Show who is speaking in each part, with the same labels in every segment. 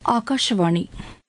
Speaker 1: ஆகாஷவாணி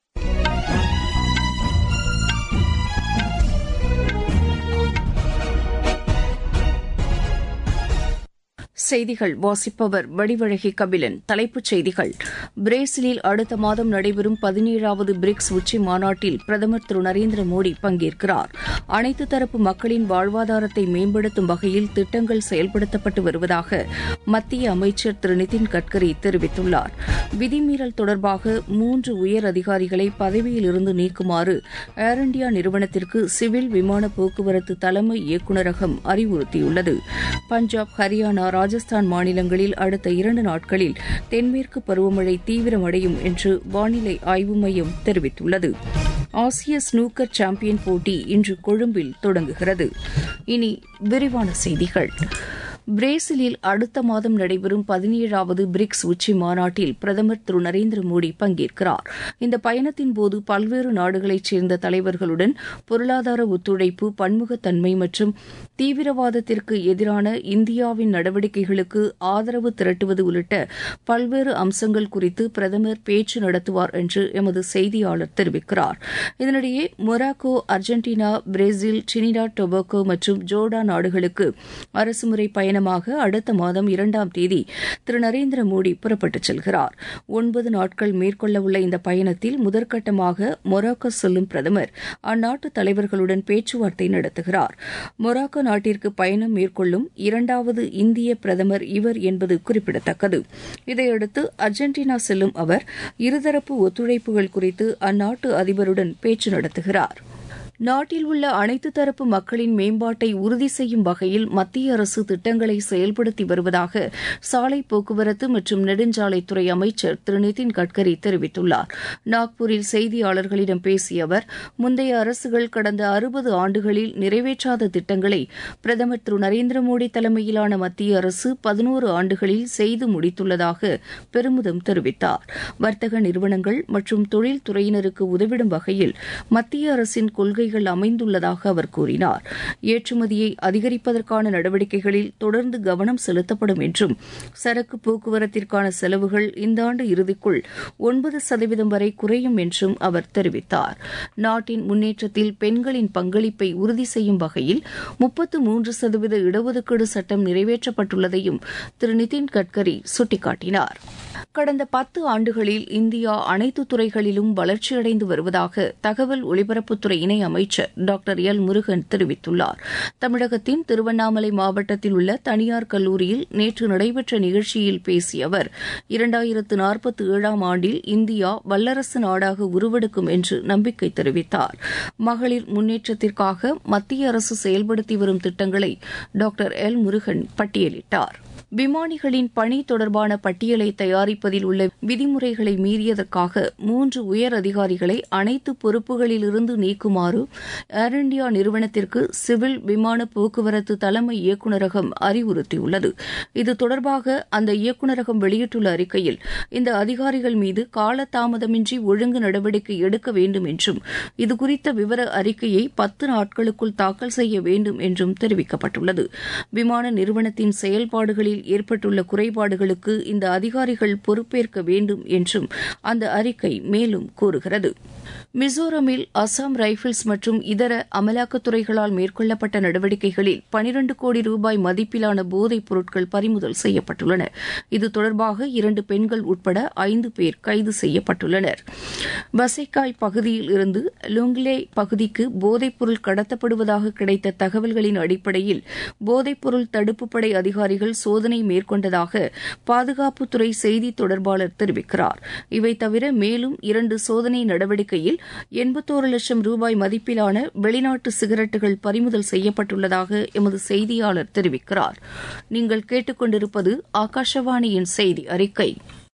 Speaker 1: செய்திகள் வாசிப்பவர் வடிவழகி கபிலன் தலைப்புச் செய்திகள் பிரேசிலில் அடுத்த மாதம் நடைபெறும் பதினேழாவது பிரிக்ஸ் உச்சி மாநாட்டில் பிரதமர் திரு நரேந்திர மோடி பங்கேற்கிறார் அனைத்து தரப்பு மக்களின் வாழ்வாதாரத்தை மேம்படுத்தும் வகையில் திட்டங்கள் செயல்படுத்தப்பட்டு வருவதாக மத்திய அமைச்சர் திரு நிதின் கட்கரி தெரிவித்துள்ளார் விதிமீறல் தொடர்பாக மூன்று உயர் அதிகாரிகளை பதவியிலிருந்து நீக்குமாறு ஏர் இண்டியா நிறுவனத்திற்கு சிவில் விமான போக்குவரத்து தலைமை இயக்குநரகம் அறிவுறுத்தியுள்ளது பஞ்சாப் ஹரியானா ராஜஸ்தான் மாநிலங்களில் அடுத்த இரண்டு நாட்களில் தென்மேற்கு பருவமழை தீவிரமடையும் என்று வானிலை ஆய்வு மையம் தெரிவித்துள்ளது ஆசிய ஸ்னூக்கர் சாம்பியன் போட்டி இன்று கொழும்பில் தொடங்குகிறது இனி விரிவான செய்திகள் பிரேசிலில் அடுத்த மாதம் நடைபெறும் பதினேழாவது பிரிக்ஸ் உச்சி மாநாட்டில் பிரதமர் திரு நரேந்திர மோடி பங்கேற்கிறார் இந்த பயணத்தின்போது பல்வேறு நாடுகளைச் சேர்ந்த தலைவர்களுடன் பொருளாதார ஒத்துழைப்பு பன்முகத்தன்மை மற்றும் தீவிரவாதத்திற்கு எதிரான இந்தியாவின் நடவடிக்கைகளுக்கு ஆதரவு திரட்டுவது உள்ளிட்ட பல்வேறு அம்சங்கள் குறித்து பிரதமர் பேச்சு நடத்துவார் என்று எமது செய்தியாளர் தெரிவிக்கிறார் இதனிடையே Morocco Argentina Brazil Trinidad Tobago மற்றும் ஜோர்டா நாடுகளுக்கு அரசுமுறை பயணம் பயணமாக அடுத்த மாதம் இரண்டாம் தேதி திரு நரேந்திர மோடி புறப்பட்டுச் செல்கிறார் ஒன்பது நாட்கள் மேற்கொள்ளவுள்ள இந்த பயணத்தில் முதற்கட்டமாக மொராக்கோ செல்லும் பிரதமர் அந்நாட்டு தலைவர்களுடன் பேச்சுவார்த்தை நடத்துகிறார் மொராக்கோ நாட்டிற்கு பயணம் மேற்கொள்ளும் இரண்டாவது இந்திய பிரதமர் இவர் என்பது குறிப்பிடத்தக்கது இதையடுத்து அர்ஜென்டினா செல்லும் அவர் இருதரப்பு ஒத்துழைப்புகள் குறித்து அந்நாட்டு அதிபருடன் பேச்சு நடத்துகிறார் நாட்டில் உள்ள அனைத்து தரப்பு மக்களின் மேம்பாட்டை உறுதி செய்யும் வகையில் மத்திய அரசு திட்டங்களை செயல்படுத்தி வருவதாக சாலை போக்குவரத்து மற்றும் நெடுஞ்சாலைத்துறை அமைச்சர் திரு நிதின் கட்கரி தெரிவித்துள்ளார் நாக்பூரில் செய்தியாளர்களிடம் பேசிய அவர் முந்தைய அரசுகள் கடந்த அறுபது ஆண்டுகளில் நிறைவேற்றாத திட்டங்களை பிரதமர் திரு நரேந்திர மோடி தலைமையிலான மத்திய அரசு பதினோரு ஆண்டுகளில் செய்து முடித்துள்ளதாக பெருமிதம் தெரிவித்தார் வர்த்தக நிறுவனங்கள் மற்றும் தொழில்துறையினருக்கு உதவிடும் வகையில் மத்திய அரசின் கொள்கை கொள்கைகள் அமைந்துள்ளதாக அவர் கூறினார் ஏற்றுமதியை அதிகரிப்பதற்கான நடவடிக்கைகளில் தொடர்ந்து கவனம் செலுத்தப்படும் என்றும் சரக்கு போக்குவரத்திற்கான செலவுகள் இந்த ஆண்டு இறுதிக்குள் ஒன்பது சதவீதம் வரை குறையும் என்றும் அவர் தெரிவித்தார் நாட்டின் முன்னேற்றத்தில் பெண்களின் பங்களிப்பை உறுதி செய்யும் வகையில் முப்பத்து மூன்று சதவீத இடஒதுக்கீடு சட்டம் நிறைவேற்றப்பட்டுள்ளதையும் திரு நிதின் கட்கரி சுட்டிக்காட்டினார் கடந்த பத்து ஆண்டுகளில் இந்தியா அனைத்து துறைகளிலும் வளர்ச்சியடைந்து வருவதாக தகவல் ஒலிபரப்புத்துறை இணை அமைச்சர் டாக்டர் எல் முருகன் தெரிவித்துள்ளார் தமிழகத்தின் திருவண்ணாமலை மாவட்டத்தில் உள்ள தனியார் கல்லூரியில் நேற்று நடைபெற்ற நிகழ்ச்சியில் பேசிய அவர் இரண்டாயிரத்து நாற்பத்தி ஏழாம் ஆண்டில் இந்தியா வல்லரசு நாடாக உருவெடுக்கும் என்று நம்பிக்கை தெரிவித்தார் மகளிர் முன்னேற்றத்திற்காக மத்திய அரசு செயல்படுத்தி வரும் திட்டங்களை டாக்டர் எல் முருகன் பட்டியலிட்டார் விமானிகளின் பணி தொடர்பான பட்டியலை தயாரிப்பதில் உள்ள விதிமுறைகளை மீறியதற்காக மூன்று உயர் அதிகாரிகளை அனைத்து பொறுப்புகளிலிருந்து நீக்குமாறு ஏர் இண்டியா நிறுவனத்திற்கு சிவில் விமான போக்குவரத்து தலைமை இயக்குநரகம் அறிவுறுத்தியுள்ளது இது தொடர்பாக அந்த இயக்குநரகம் வெளியிட்டுள்ள அறிக்கையில் இந்த அதிகாரிகள் மீது காலதாமதமின்றி ஒழுங்கு நடவடிக்கை எடுக்க வேண்டும் என்றும் இதுகுறித்த விவர அறிக்கையை பத்து நாட்களுக்குள் தாக்கல் செய்ய வேண்டும் என்றும் தெரிவிக்கப்பட்டுள்ளது விமான நிறுவனத்தின் செயல்பாடுகளில் ஏற்பட்டுள்ள குறைபாடுகளுக்கு இந்த அதிகாரிகள் பொறுப்பேற்க வேண்டும் என்றும் அந்த அறிக்கை மேலும் கூறுகிறது மிசோரமில் அசாம் ரைபிள்ஸ் மற்றும் இதர அமலாக்கத்துறைகளால் மேற்கொள்ளப்பட்ட நடவடிக்கைகளில் பனிரண்டு கோடி ரூபாய் மதிப்பிலான போதைப் பொருட்கள் பறிமுதல் செய்யப்பட்டுள்ளன இது தொடர்பாக இரண்டு பெண்கள் உட்பட ஐந்து பேர் கைது செய்யப்பட்டுள்ளனர் பசைக்காய் பகுதியில் இருந்து லுங்லே பகுதிக்கு போதைப்பொருள் கடத்தப்படுவதாக கிடைத்த தகவல்களின் அடிப்படையில் போதைப்பொருள் தடுப்புப்படை அதிகாரிகள் சோதனை மேற்கொண்டதாக பாதுகாப்புத்துறை செய்தி தொடர்பாளர் தெரிவிக்கிறார் இவை தவிர மேலும் இரண்டு சோதனை நடவடிக்கையில் எண்பத்தோரு லட்சம் ரூபாய் மதிப்பிலான வெளிநாட்டு சிகரெட்டுகள் பறிமுதல் செய்யப்பட்டுள்ளதாக எமது செய்தியாளர் தெரிவிக்கிறார் நீங்கள் கேட்டுக்கொண்டிருப்பது ஆகாஷவாணியின் செய்தி அறிக்கை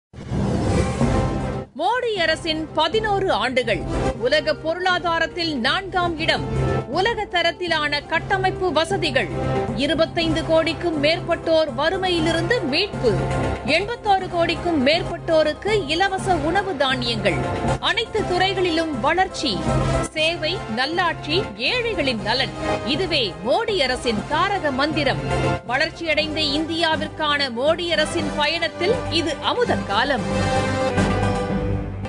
Speaker 2: மோடி அரசின் பதினோரு ஆண்டுகள் உலக பொருளாதாரத்தில் நான்காம் இடம் உலக தரத்திலான கட்டமைப்பு வசதிகள் இருபத்தைந்து கோடிக்கும் மேற்பட்டோர் வறுமையிலிருந்து மீட்பு எண்பத்தாறு கோடிக்கும் மேற்பட்டோருக்கு இலவச உணவு தானியங்கள் அனைத்து துறைகளிலும் வளர்ச்சி சேவை நல்லாட்சி ஏழைகளின் நலன் இதுவே மோடி அரசின் தாரக மந்திரம் வளர்ச்சியடைந்த இந்தியாவிற்கான மோடி அரசின் பயணத்தில் இது அமுத காலம்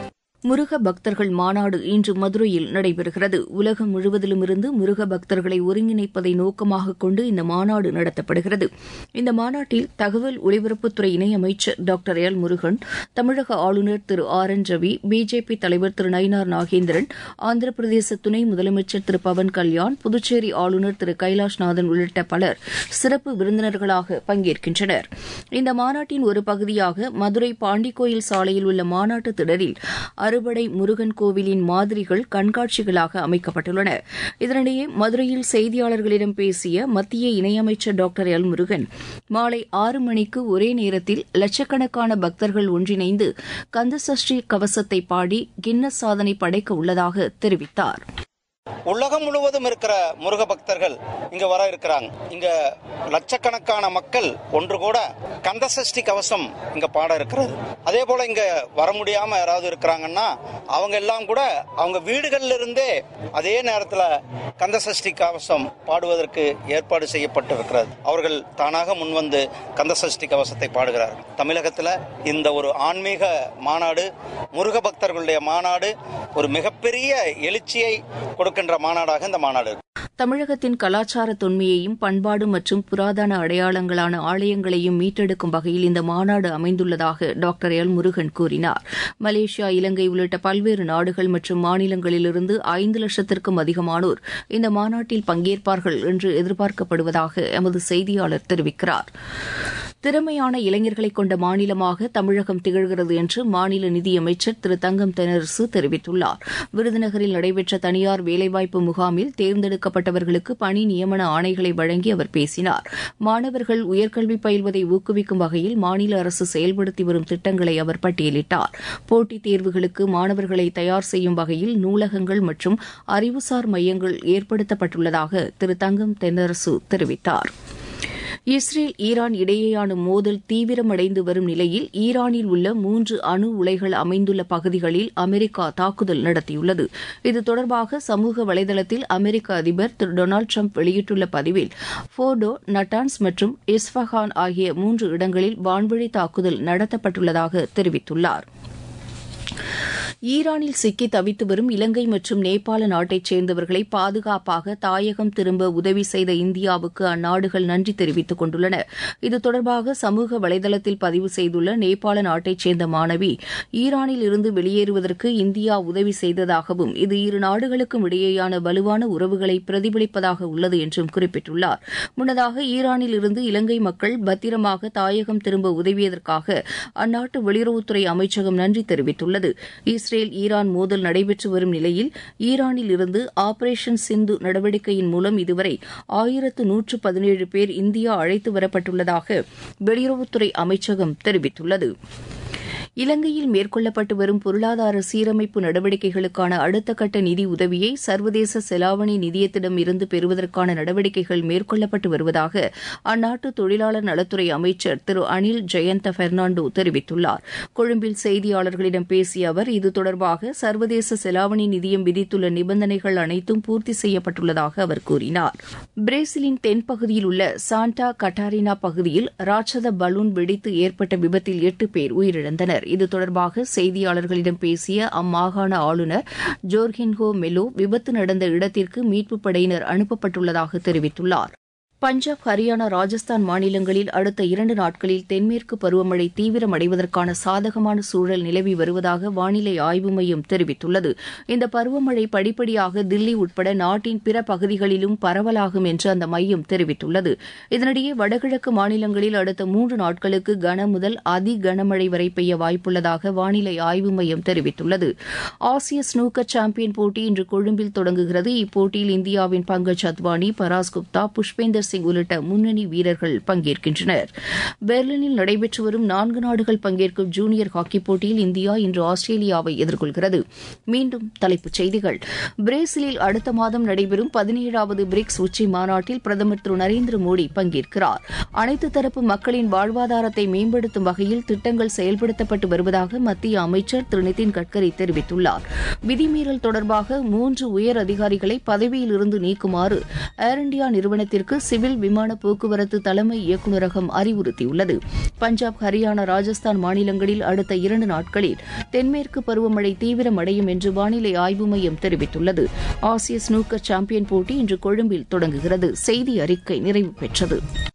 Speaker 1: முருக பக்தர்கள் மாநாடு இன்று மதுரையில் நடைபெறுகிறது உலகம் முழுவதிலுமிருந்து முருக பக்தர்களை ஒருங்கிணைப்பதை நோக்கமாக கொண்டு இந்த மாநாடு நடத்தப்படுகிறது இந்த மாநாட்டில் தகவல் ஒலிபரப்புத்துறை இணையமைச்சர் டாக்டர் எல் முருகன் தமிழக ஆளுநர் Thiru R N Ravi BJP தலைவர் திரு நயினார் நாகேந்திரன் ஆந்திர பிரதேச துணை முதலமைச்சர் திரு பவன் கல்யாண் புதுச்சேரி ஆளுநர் திரு கைலாஷ்நாதன் உள்ளிட்ட பலர் சிறப்பு விருந்தினர்களாக பங்கேற்கின்றனர் இந்த மாநாட்டின் ஒரு பகுதியாக மதுரை பாண்டிக்கோயில் சாலையில் உள்ள மாநாட்டு திடலில் அறுபடை முருகன் கோவிலின் மாதிரிகள் கண்காட்சிகளாக அமைக்கப்பட்டுள்ளன இதனிடையே மதுரையில் செய்தியாளர்களிடம் பேசிய மத்திய இணையமைச்சர் டாக்டர் எல் முருகன் மாலை ஆறு மணிக்கு ஒரே நேரத்தில் லட்சக்கணக்கான பக்தர்கள் ஒன்றிணைந்து கந்தசஷ்டி கவசத்தை பாடி கின்னஸ் சாதனை படைக்க உள்ளதாக தெரிவித்தார்
Speaker 3: உலகம் முழுவதும் இருக்கிற முருக பக்தர்கள் இங்க வர இருக்கிறாங்க இங்க லட்சக்கணக்கான மக்கள் ஒன்று கூட கந்தசஷ்டி கவசம் இங்க பாட இருக்கிறது அதே போல இங்க வர முடியாம யாராவது இருக்கிறாங்கன்னா அவங்க எல்லாம் கூட அவங்க வீடுகள்ல இருந்தே அதே நேரத்துல கந்தசஷ்டி கவசம் பாடுவதற்கு ஏற்பாடு செய்யப்பட்டு இருக்கிறது அவர்கள் தானாக முன்வந்து கந்தசஷ்டி கவசத்தை பாடுகிறார்கள் தமிழகத்துல இந்த ஒரு ஆன்மீக மாநாடு முருக பக்தர்களுடைய மாநாடு ஒரு மிகப்பெரிய எழுச்சியை கொடுக்கின்ற மாநாடாக இந்த மாநாடு இருக்கு
Speaker 1: தமிழகத்தின் கலாச்சார தொன்மையையும் பண்பாடு மற்றும் புராதன அடையாளங்களான ஆலயங்களையும் மீட்டெடுக்கும் வகையில் இந்த மாநாடு அமைந்துள்ளதாக டாக்டர் எல் முருகன் கூறினார் மலேசியா இலங்கை உள்ளிட்ட பல்வேறு நாடுகள் மற்றும் மாநிலங்களிலிருந்து ஐந்து லட்சத்திற்கும் அதிகமானோர் இந்த மாநாட்டில் பங்கேற்பார்கள் என்று எதிர்பார்க்கப்படுவதாக எமது செய்தியாளர் தெரிவிக்கிறார் திறமையான இளைஞர்களை கொண்ட மாநிலமாக தமிழகம் திகழ்கிறது என்று மாநில நிதியமைச்சர் திரு தங்கம் தெனரசு தெரிவித்துள்ளார் விருதுநகரில் நடைபெற்ற தனியார் வேலைவாய்ப்பு முகாமில் தேர்ந்தெடுக்கப்பட்டவர்களுக்கு பணி நியமன ஆணைகளை வழங்கி அவர் பேசினார் மாணவர்கள் உயர்கல்வி பயில்வதை ஊக்குவிக்கும் வகையில் மாநில அரசு செயல்படுத்தி வரும் திட்டங்களை அவர் பட்டியலிட்டார் போட்டித் தேர்வுகளுக்கு மாணவர்களை தயார் செய்யும் வகையில் நூலகங்கள் மற்றும் அறிவுசார் மையங்கள் ஏற்படுத்தப்பட்டுள்ளதாக திரு தங்கம் தென்னரசு தெரிவித்தாா் இஸ்ரேல் ஈரான் இடையேயான மோதல் தீவிரமடைந்து வரும் நிலையில் ஈரானில் உள்ள மூன்று அணு உலைகள் அமைந்துள்ள பகுதிகளில் அமெரிக்கா தாக்குதல் நடத்தியுள்ளது இது தொடர்பாக சமூக வலைதளத்தில் அமெரிக்க அதிபர் திரு டொனால்டு ட்ரம்ப் வெளியிட்டுள்ள பதிவில் போர்டோ நட்டான்ஸ் மற்றும் இஸ்ஃபஹான் ஆகிய மூன்று இடங்களில் வான்வழி தாக்குதல் நடத்தப்பட்டுள்ளதாக தெரிவித்துள்ளார் ஈரானில் சிக்கி தவித்து வரும் இலங்கை மற்றும் நேபாள நாட்டைச் சேர்ந்தவர்களை பாதுகாப்பாக தாயகம் திரும்ப உதவி செய்த இந்தியாவுக்கு அந்நாடுகள் நன்றி தெரிவித்துக் கொண்டுள்ளன இது தொடர்பாக சமூக வலைதளத்தில் பதிவு செய்துள்ள நேபாள நாட்டைச் சேர்ந்த மாணவி ஈரானில் இருந்து வெளியேறுவதற்கு இந்தியா உதவி செய்ததாகவும் இது இரு நாடுகளுக்கும் இடையேயான வலுவான உறவுகளை பிரதிபலிப்பதாக உள்ளது என்றும் குறிப்பிட்டுள்ளார் முன்னதாக ஈரானில் இருந்து இலங்கை மக்கள் பத்திரமாக தாயகம் திரும்ப உதவியதற்காக அந்நாட்டு வெளியுறவுத்துறை அமைச்சகம் நன்றி தெரிவித்துள்ளது இஸ்ரேல் ஈரான் மோதல் நடைபெற்று வரும் நிலையில் ஈரானில் இருந்து ஆபரேஷன் சிந்து நடவடிக்கையின் மூலம் இதுவரை ஆயிரத்து நூற்று பதினேழு பேர் இந்தியா அழைத்து வரப்பட்டுள்ளதாக வெளியுறவுத்துறை அமைச்சகம் தெரிவித்துள்ளது இலங்கையில் மேற்கொள்ளப்பட்டு வரும் பொருளாதார சீரமைப்பு நடவடிக்கைகளுக்கான அடுத்த கட்ட நிதி உதவியை சர்வதேச செலாவணி நிதியத்திடம் இருந்து பெறுவதற்கான நடவடிக்கைகள் மேற்கொள்ளப்பட்டு வருவதாக அந்நாட்டு தொழிலாளர் நலத்துறை அமைச்சர் திரு அனில் ஜெயந்த பெர்னாண்டோ தெரிவித்துள்ளார் கொழும்பில் செய்தியாளர்களிடம் பேசிய அவர் இது தொடர்பாக சர்வதேச செலாவணி நிதியம் விதித்துள்ள நிபந்தனைகள் அனைத்தும் பூர்த்தி செய்யப்பட்டுள்ளதாக அவர் கூறினார் பிரேசிலின் தென்பகுதியில் உள்ள சாண்டா கட்டாரினா பகுதியில் ராட்சத பலூன் வெடித்து ஏற்பட்ட விபத்தில் எட்டு பேர் உயிரிழந்தனர் இது தொடர்பாக செய்தியாளர்களிடம் பேசிய அம்மாகாண ஆளுநர் ஜோர்கின்ஹோ மெலோ விபத்து நடந்த இடத்திற்கு மீட்புப் படையினர் அனுப்பப்பட்டுள்ளதாக தெரிவித்துள்ளார் பஞ்சாப் ஹரியானா ராஜஸ்தான் மாநிலங்களில் அடுத்த இரண்டு நாட்களில் தென்மேற்கு பருவமழை தீவிரமடைவதற்கான சாதகமான சூழல் நிலவி வருவதாக வானிலை ஆய்வு மையம் தெரிவித்துள்ளது இந்த பருவமழை படிப்படியாக தில்லி உட்பட நாட்டின் பிற பகுதிகளிலும் பரவலாகும் என்று அந்த மையம் தெரிவித்துள்ளது இதனிடையே வடகிழக்கு மாநிலங்களில் அடுத்த மூன்று நாட்களுக்கு கன முதல் அதி கனமழை வரை பெய்ய வாய்ப்புள்ளதாக வானிலை ஆய்வு மையம் தெரிவித்துள்ளது ஆசிய ஸ்னூக்கர் சாம்பியன் போட்டி இன்று கொழும்பில் தொடங்குகிறது இப்போட்டியில் இந்தியாவின் பங்கஜ் அத்வானி பராஸ் குப்தா புஷ்பேந்தர் சிங் உள்ளிட்ட முன்னணி வீரர்கள் பங்கேற்கின்றனர் பெர்லினில் நடைபெற்று வரும் நான்கு நாடுகள் பங்கேற்கும் ஜூனியர் ஹாக்கி போட்டியில் இந்தியா இன்று ஆஸ்திரேலியாவை எதிர்கொள்கிறது மீண்டும் தலைப்புச் செய்திகள் பிரேசிலில் அடுத்த மாதம் நடைபெறும் பதினேழாவது பிரிக்ஸ் உச்சி மாநாட்டில் பிரதமர் திரு நரேந்திர மோடி பங்கேற்கிறார் அனைத்து தரப்பு மக்களின் வாழ்வாதாரத்தை மேம்படுத்தும் வகையில் திட்டங்கள் செயல்படுத்தப்பட்டு வருவதாக மத்திய அமைச்சர் திரு நிதின் கட்கரி தெரிவித்துள்ளார் விதிமீறல் தொடர்பாக மூன்று உயர் அதிகாரிகளை பதவியிலிருந்து நீக்குமாறு ஏர் இண்டியா நிறுவனத்திற்கு சிவில் விமான போக்குவரத்து தலைமை இயக்குநரகம் அறிவுறுத்தியுள்ளது பஞ்சாப் ஹரியானா ராஜஸ்தான் மாநிலங்களில் அடுத்த இரண்டு நாட்களில் தென்மேற்கு பருவமழை தீவிரமடையும் என்று வானிலை ஆய்வு மையம் தெரிவித்துள்ளது ஆசிய ஸ்னூக்கர் சாம்பியன் போட்டி இன்று கொழும்பில் தொடங்குகிறது செய்தி அறிக்கை நிறைவு பெற்றது